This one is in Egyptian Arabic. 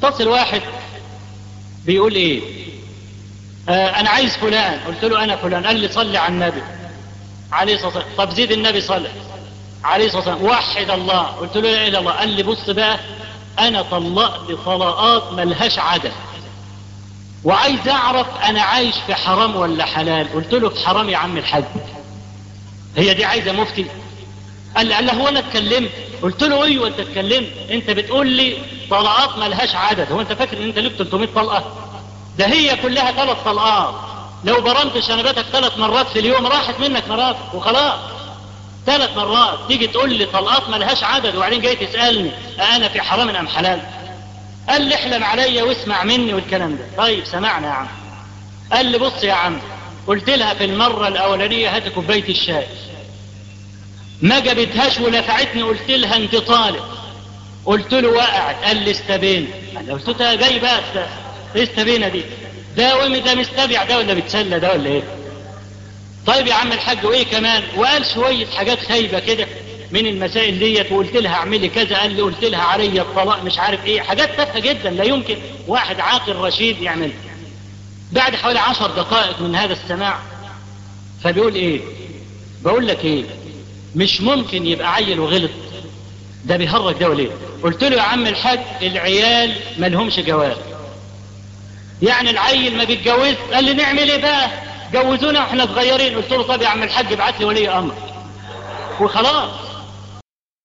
اتصل واحد بيقول ايه آه انا عايز فلان قلت له انا فلان قال لي صلي على النبي عليه الصلاه والسلام طب زيد النبي صلى عليه الصلاه والسلام وحد الله قلت له لا اله الا الله قال لي بص بقى انا طلقت طلقات ملهاش عدد وعايز اعرف انا عايش في حرام ولا حلال قلت له في حرام يا عم الحاج هي دي عايزه مفتي قال لي قال لي هو انا اتكلمت قلت له ايوه انت اتكلمت انت بتقول لي طلقات ملهاش عدد هو انت فاكر ان انت ليك 300 طلقه ده هي كلها ثلاث طلقات لو برمت شنباتك ثلاث مرات في اليوم راحت منك مرات وخلاص ثلاث مرات تيجي تقول لي طلقات ملهاش عدد وبعدين جاي تسالني انا في حرام ام حلال قال لي احلم عليا واسمع مني والكلام ده طيب سمعنا يا عم قال لي بص يا عم قلت لها في المره الاولانيه هات كوبايه الشاي ما جابتهاش ونفعتني قلت لها انت طالق قلت له وقعت قال لي استبين قال له قلت له جاي بقى ايه استبينه دي ده ومي ده مستبيع ده ولا بتسلى ده ولا ايه طيب يا عم الحاج وايه كمان وقال شويه حاجات خايبه كده من المسائل ديت وقلت لها اعملي كذا قال لي قلت لها عليا الطلاق مش عارف ايه حاجات تافهه جدا لا يمكن واحد عاقل رشيد يعملها بعد حوالي عشر دقائق من هذا السماع فبيقول ايه بقول لك ايه مش ممكن يبقى عيل وغلط ده بيهرج ده وليه قلت له يا عم الحاج العيال ملهمش جواز يعني العيل ما بيتجوز قال لي نعمل ايه بقى جوزونا واحنا صغيرين قلت له طب يا عم الحاج ابعت لي ولي امر وخلاص